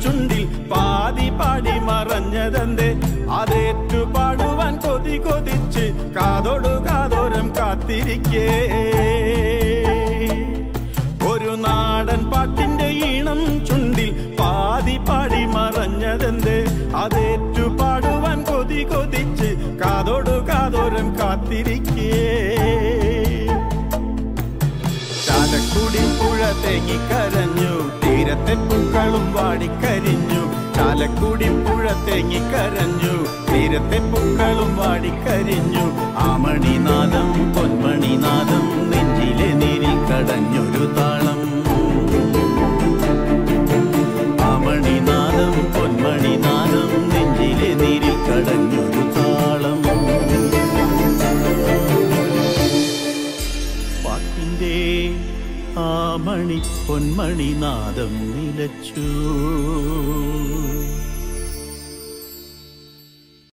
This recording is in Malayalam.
ചുണ്ടിൽ പാതി പാടി മറഞ്ഞതെന്തേ അതേറ്റു പാടുവാൻ കൊതി കൊതിച്ച് കാതോടു കാതോരം കാത്തിരിക്കേ ഒരു നാടൻ പാട്ടിന്റെ ഈണം ചുണ്ടിൽ പാതി പാടി മറഞ്ഞതെന്ത് അതേറ്റു പാടുവാൻ കൊതി കൊതിച്ച് കാതോടു കാതോരം കാത്തിരിക്കേ ചാലക്കുടി പുഴ തേങ്ങിക്കരഞ്ഞു തീരത്തെ പൂക്കളും വാടിക്കരിഞ്ഞു ചാലക്കുടി പുഴ തേങ്ങിക്കരഞ്ഞു തീരത്തെ പൂക്കളും വാടിക്കരിഞ്ഞു ആമണിനാദം പൊന്മണിനാദം നെഞ്ചിലെ നീരി കടഞ്ഞൊരു താളം ആമണിനാദം പൊന്മണിനാദം നെഞ്ചിലെ നീരി കടഞ്ഞൊരു താളം പാട്ടിൻ്റെ ആ മണി പൊന്മണിനാദം നിലച്ചു